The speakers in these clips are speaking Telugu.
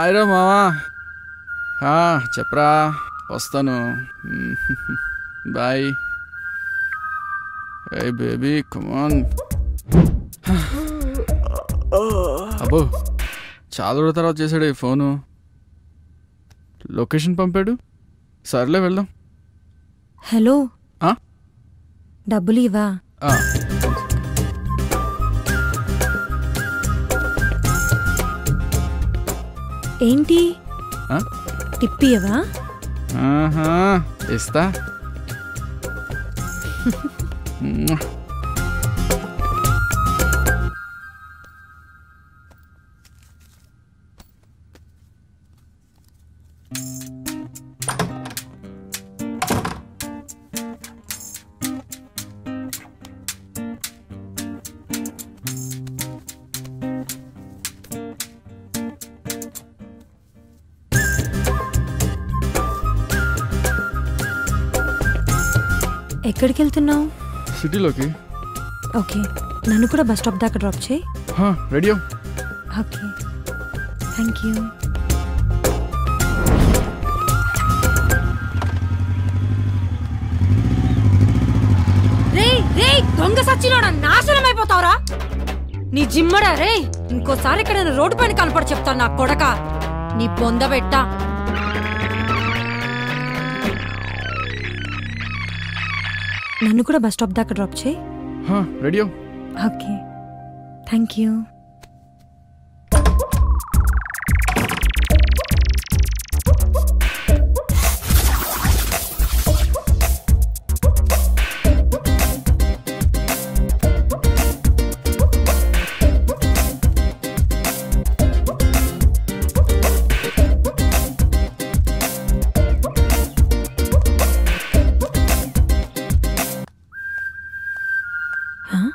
హాయ్ రా మావా ఆ, చెప్పరా వస్తాను బాయ్ ఏ బేబీ కమాన్ అబ్బో చాలా రోజుల తర్వాత చేశాడు ఈ ఫోను లొకేషన్ పంపాడు సర్లే వెళ్దాం హలో ఆ? డబ్బులు ఇవా ఆ, ఏంటి ఆ? టిప్ ఇవ్వవా ఆహా, ఇస్తా మ్మ్. ఎక్కడికి వెళ్తున్నావు సిటీలోకి ఓకే నన్ను కూడా బస్ స్టాప్ దాకా డ్రాప్ చేయి హా, రెడీ అవ్వు. ఓకే థ్యాంక్ యూ రే రే దొంగ సచ్చినోడా నాశనం అయిపోతావురా నీ జిమ్మడా రే ఇంకోసారి ఎక్కడైనా రోడ్డు పైన కనపడి చెప్తాను నా కొడక నీ బొంద పెట్ట నన్ను కూడా బస్ స్టాప్ దాకా డ్రాప్ చేయి హా, రెడీ అవ్వు. Okay thank you Huh?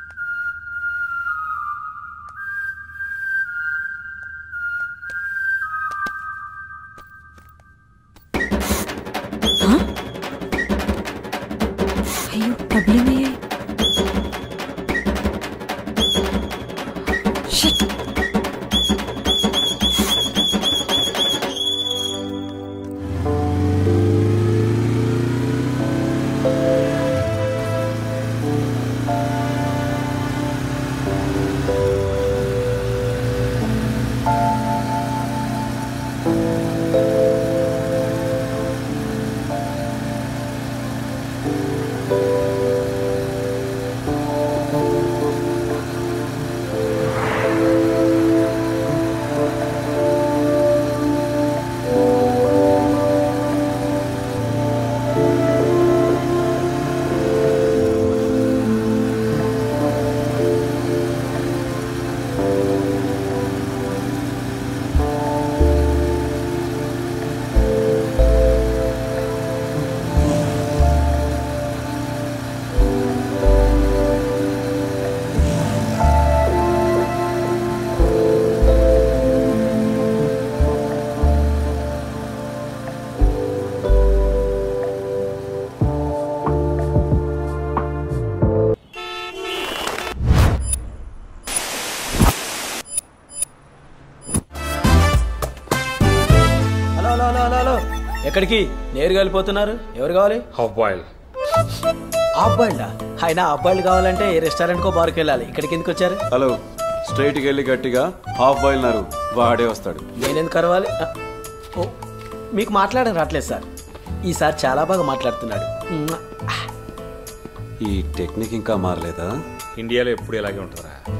Huh? అయ్యో డబ్బులేమయ్యాయి Shit. Hello hello hello hello hello ఎక్కడికి నేరుగా వెళ్ళిపోతున్నారు ఎవరు కావాలి హాఫ్ బాయిల్ హాఫ్ బాయిల్డా అయినా హాఫ్ బాయిల్డ్ కావాలంటే ఏ రెస్టారెంట్కో బార్కి వెళ్ళాలి ఇక్కడికి ఎందుకు వచ్చారు హలో స్ట్రైట్కి వెళ్ళి గట్టిగా హాఫ్ బాయిల్ నారు వాడే వస్తాడు నేనెందుకు కరవాలి ఆ, ఓ మీకు మాట్లాడడం రావట్లేదు సార్ ఈసారి చాలా బాగా మాట్లాడుతున్నాడు మ్మ్. ఈ టెక్నిక్ ఇంకా మారలేదా ఇండియాలో ఎప్పుడు ఇలాగే ఉంటుందా